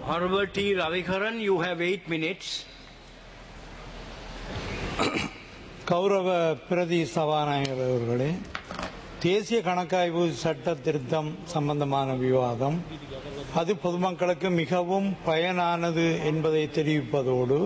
Honorable T. Ravikaran, you have eight minutes. கௌரவ பிரதி சபாநாயகர் அவர்களே தேசிய கணக்காய்வு சட்ட திருத்தம் சம்பந்தமான விவாதம் அது பொதுமக்களுக்கு மிகவும் பயனானது என்பதை தெரிவிப்பதோடு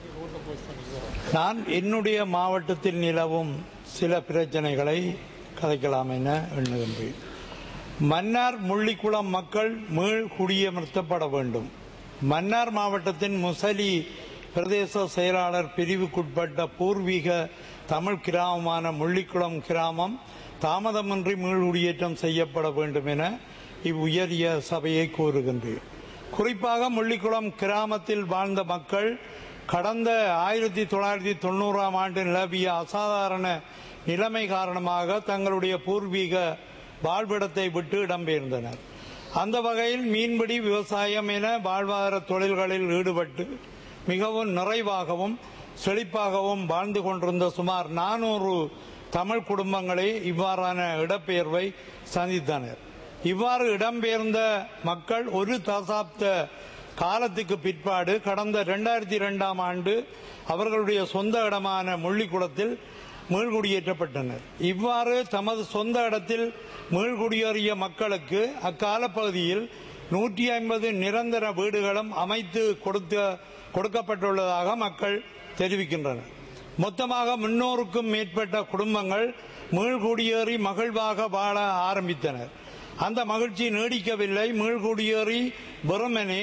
நான் என்னுடைய மாவட்டத்தில் நிலவும் சில பிரச்சனைகளை கதைக்கலாம் என எண்ணுகின்றேன் மன்னார் முள்ளிக்குளம் மக்கள் மீள் குடியமர்த்தப்பட வேண்டும் மன்னார் மாவட்டத்தின் முசலி பிரதேச செயலாளர் பிரிவுக்குட்பட்ட பூர்வீக தமிழ் கிராமமான முள்ளிக்குளம் கிராமம் தாமதமின்றி மீள்குடியேற்றம் செய்யப்பட வேண்டும் என இவ்வுயரிய சபையை கோருகின்றேன் குறிப்பாக முள்ளிக்குளம் கிராமத்தில் வாழ்ந்த மக்கள் கடந்த ஆயிரத்தி தொள்ளாயிரத்தி தொண்ணூறாம் ஆண்டு நிலவிய அசாதாரண நிலைமை காரணமாக தங்களுடைய பூர்வீக வாழ்விடத்தை விட்டு இடம்பெயர்ந்தனர் அந்த வகையில் மீன்பிடி விவசாயம் என வாழ்வாதார தொழில்களில் ஈடுபட்டு மிகவும் நிறைவாகவும் செழிப்பாகவும் வாழ்ந்து கொண்டிருந்த சுமார் நானூறு தமிழ் குடும்பங்களே இவ்வாறான இடப்பெயர்வை சந்தித்தனர் இவ்வாறு இடம்பெயர்ந்த மக்கள் ஒரு தசாப்த காலத்துக்கு பிற்பாடு கடந்த இரண்டாயிரத்தி இரண்டாம் ஆண்டு அவர்களுடைய சொந்த இடமான முள்ளிக்குளத்தில் மீள்குடியேற்றப்பட்டனர் இவ்வாறு தமது சொந்த இடத்தில் மீள்குடியேறிய மக்களுக்கு அக்கால பகுதியில் நூற்றி ஐம்பது நிரந்தர வீடுகளும் அமைத்து கொடுத்த கொடுக்கப்பட்டுள்ளதாக மக்கள் தெரிவிக்கின்றனர் மொத்தமாக முன்னூறுக்கும் மேற்பட்ட குடும்பங்கள் மீள்குடியேறி மகிழ்வாக வாழ ஆரம்பித்தனர் அந்த மகிழ்ச்சி நீடிக்கவில்லை மீள்குடியேறி வெறுமனே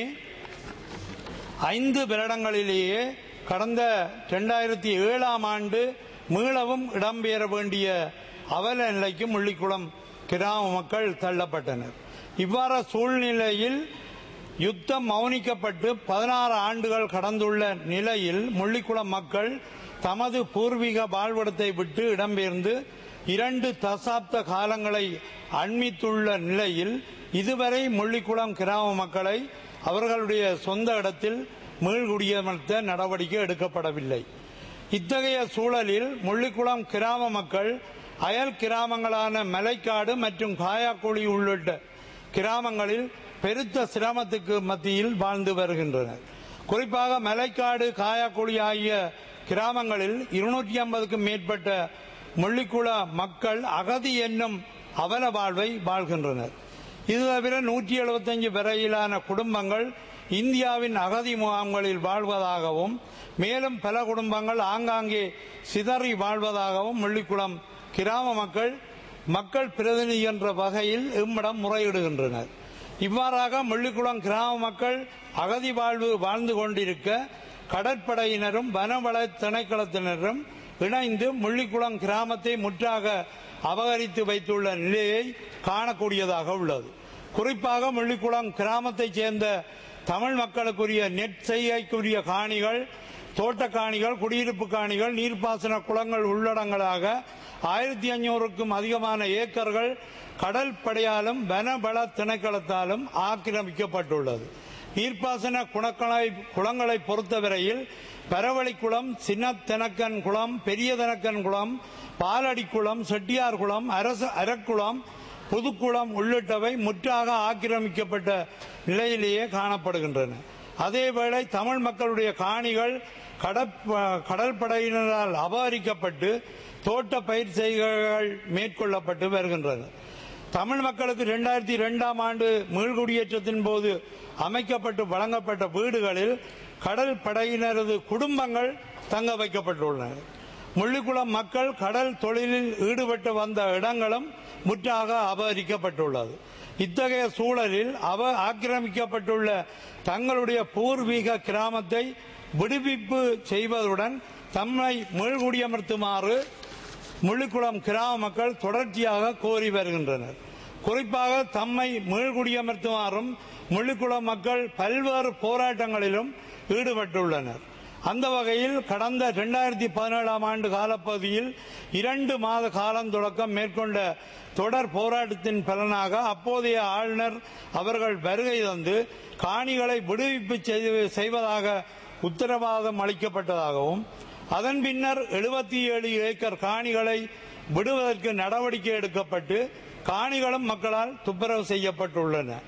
ஐந்து வருடங்களிலேயே கடந்த இரண்டாயிரத்தி ஏழாம் ஆண்டு மீளவும் இடம்பெயர வேண்டிய அவல நிலைக்கு முள்ளிக்குளம் கிராம மக்கள் தள்ளப்பட்டனர் இவ்வாறு சூழ்நிலையில் யுத்தம் மௌனிக்கப்பட்டு பதினாறு ஆண்டுகள் கடந்துள்ள நிலையில் முள்ளிக்குளம் மக்கள் தமது பூர்வீக வாழ்விடத்தை விட்டு இடம்பெயர்ந்து இரண்டு தசாப்த காலங்களை அண்மித்துள்ள நிலையில் இதுவரை முள்ளிக்குளம் கிராம மக்களை அவர்களுடைய சொந்த இடத்தில் மீள்குடியமர்த்த நடவடிக்கை எடுக்கப்படவில்லை இத்தகைய சூழலில் முள்ளிக்குளம் கிராம மக்கள் அயல் கிராமங்களான மலைக்காடு மற்றும் காயாக்குழி உள்ளிட்ட கிராமங்களில் பெருத்த சிரமத்துக்கு மத்தியில் வாழ்ந்து வருகின்றனர் குறிப்பாக மலைக்காடு காயாக்குழி ஆகிய கிராமங்களில் இருநூற்றி ஐம்பதுக்கும் மேற்பட்ட முள்ளிக்குள மக்கள் அகதி என்னும் அவல வாழ்வை வாழ்கின்றனர் இது தவிர நூற்றி எழுபத்தஞ்சு வரையிலான குடும்பங்கள் இந்தியாவின் அகதி முகாம்களில் வாழ்வதாகவும் மேலும் பல குடும்பங்கள் ஆங்காங்கே சிதறி வாழ்வதாகவும் முள்ளிக்குளம் கிராம மக்கள் மக்கள் பிரதிநிதி என்ற வகையில் இம்மிடம் முறையிடுகின்றனர் இவ்வாறாக முள்ளிக்குளம் கிராம மக்கள் அகதி வாழ்வு வாழ்ந்து கொண்டிருக்க கடற்படையினரும் வனவள திணைக்களத்தினரும் இணைந்து முள்ளிக்குளம் கிராமத்தை முற்றாக அபகரித்து வைத்துள்ள நிலையை காணக்கூடியதாக உள்ளது குறிப்பாக முள்ளிக்குளம் கிராமத்தைச் சேர்ந்த தமிழ் மக்களுக்குரிய நெற் செய்கைக்குரிய காணிகள் தோட்டக்காணிகள் குடியிருப்பு காணிகள் நீர்ப்பாசன குளங்கள் உள்ளடங்களாக ஆயிரத்தி ஐநூறுக்கும் அதிகமான ஏக்கர்கள் கடல் படையாலும் வனபல திணைக்களத்தாலும் ஆக்கிரமிக்கப்பட்டுள்ளது நீர்ப்பாசன குணக்களை குளங்களை பொறுத்தவரையில் பரவளி குளம் சின்னத்தெனக்கன் குளம் பெரியதனக்கன் குளம் பாலடி குளம் செட்டியார் குளம் அரச அரக்குளம் புதுக்குளம் உள்ளிட்டவை முற்றாக ஆக்கிரமிக்கப்பட்ட நிலையிலேயே காணப்படுகின்றன அதேவேளை தமிழ் மக்களுடைய காணிகள் கடல் படையினரால் அபகரிக்கப்பட்டு தோட்ட பயிர் செய்கைகள் மேற்கொள்ளப்பட்டு வருகின்றன தமிழ் மக்களுக்கு இரண்டாயிரத்தி இரண்டாம் ஆண்டு மீள்குடியேற்றத்தின் போது அமைக்கப்பட்டு வழங்கப்பட்ட வீடுகளில் கடல் படையினரது குடும்பங்கள் தங்க வைக்கப்பட்டுள்ளன முள்ளிக்குளம் மக்கள் கடல் தொழிலில் ஈடுபட்டு வந்த இடங்களும் முற்றாக அபகரிக்கப்பட்டுள்ளது இத்தகைய சூழலில் அவ ஆக்கிரமிக்கப்பட்டுள்ள தங்களுடைய பூர்வீக கிராமத்தை விடுவிப்பு செய்வதுடன் தம்மை மீள்குடியமர்த்துமாறு முள்ளிக்குளம் கிராம மக்கள் தொடர்ச்சியாக கோரி வருகின்றனர் குறிப்பாக தம்மை மீள்குடியமர்த்துமாறும் முள்ளிக்குளம் மக்கள் பல்வேறு போராட்டங்களிலும் ஈடுபட்டுள்ளனர் அந்த வகையில் கடந்த இரண்டாயிரத்தி பதினேழாம் ஆண்டு காலப்பகுதியில் இரண்டு மாத காலம் தொடக்கம் மேற்கொண்ட தொடர் போராட்டத்தின் பலனாக அப்போதைய ஆளுநர் அவர்கள் வருகை தந்து காணிகளை விடுவிப்பு செய்வதாக உத்தரவாதம் அளிக்கப்பட்டதாகவும் அதன் பின்னர் எழுபத்தி ஏழு ஏக்கர் காணிகளை விடுவதற்கு நடவடிக்கை எடுக்கப்பட்டு காணிகளும் மக்களால் துப்புரவு செய்யப்பட்டுள்ளன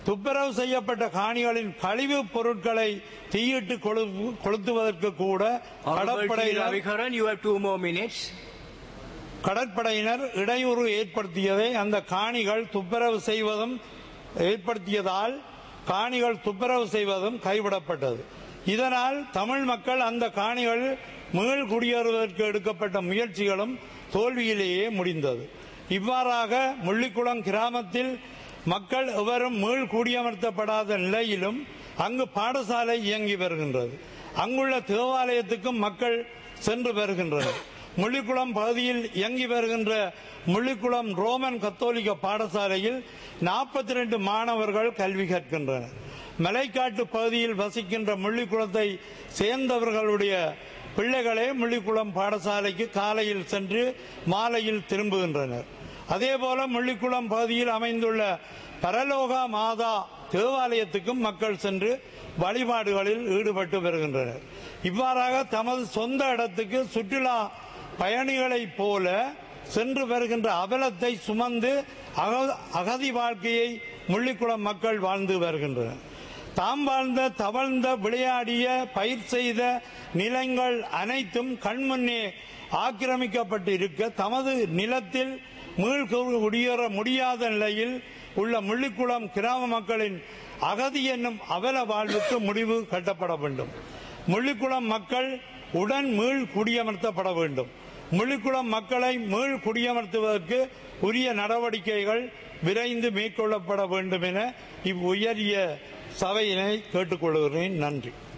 துப்புரவு செய்யப்பட்ட காணிகளின் கழிவுப் பொருட்களை தீயிட்டு கொழு- கொளுத்துவதற்கு கூட Honorable T. கடற்படையினர் Ravikharan, you have two more minutes. கடற்படையினர் இடையூறு ஏற்படுத்தியதை அந்த காணிகள் துப்புரவு செய்வதும் ஏற்படுத்தியதால் காணிகள் துப்புரவு செய்வதும் கைவிடப்பட்டது இதனால் தமிழ் மக்கள் அந்த காணிகள் மீள் குடியேறுவதற்கு எடுக்கப்பட்ட முயற்சிகளும் தோல்வியிலேயே முடிந்தது இவ்வாறாக முள்ளிக்குளம் கிராமத்தில் மக்கள் எவரும் மீள் குடியமர்த்தப்படாத நிலையிலும் அங்கு பாடசாலை இயங்கி வருகின்றது அங்குள்ள தேவாலயத்துக்கும் மக்கள் சென்று வருகின்றனர் முள்ளிக்குளம் பகுதியில் இயங்கி வருகின்ற முள்ளிக்குளம் ரோமன் கத்தோலிக்க பாடசாலையில் நாற்பத்தி ரெண்டு மாணவர்கள் கல்வி கற்கின்றனர் மலைக்காட்டு பகுதியில் வசிக்கின்ற முள்ளிக்குளத்தை சேர்ந்தவர்களுடைய பிள்ளைகளே முள்ளிக்குளம் பாடசாலைக்கு காலையில் சென்று மாலையில் திரும்புகின்றனர் அதேபோல முள்ளிக்குளம் பகுதியில் அமைந்துள்ள பரலோகா மாதா தேவாலயத்துக்கும் மக்கள் சென்று வழிபாடுகளில் ஈடுபட்டு வருகின்றனர் இவ்வாறாக தமது சொந்த இடத்துக்கு சுற்றுலா பயணிகளைப் போல சென்று வருகின்ற அவலத்தை சுமந்து அக- அகதி வாழ்க்கையை முள்ளிக்குளம் மக்கள் வாழ்ந்து வருகின்றனர் தாம் வாழ்ந்த தவழ்ந்த விளையாடிய பயிர் செய்த நிலங்கள் அனைத்தும் கண்முன்னே ஆக்கிரமிக்கப்பட்டு இருக்க தமது நிலத்தில் மீள் குடியேற முடியாத நிலையில் உள்ள முள்ளிக்குளம் கிராம மக்களின் அகதி என்னும் அவல வாழ்வுக்கு முடிவு கட்டப்பட வேண்டும் முள்ளிக்குளம் மக்கள் உடன் மீள் குடியமர்த்தப்பட வேண்டும் முள்ளிக்குளம் மக்களை மீள் குடியமர்த்துவதற்கு உரிய நடவடிக்கைகள் விரைந்து மேற்கொள்ளப்பட வேண்டும் என இவ்வுயரிய சபையினை கேட்டுக்கொள்கிறேன் நன்றி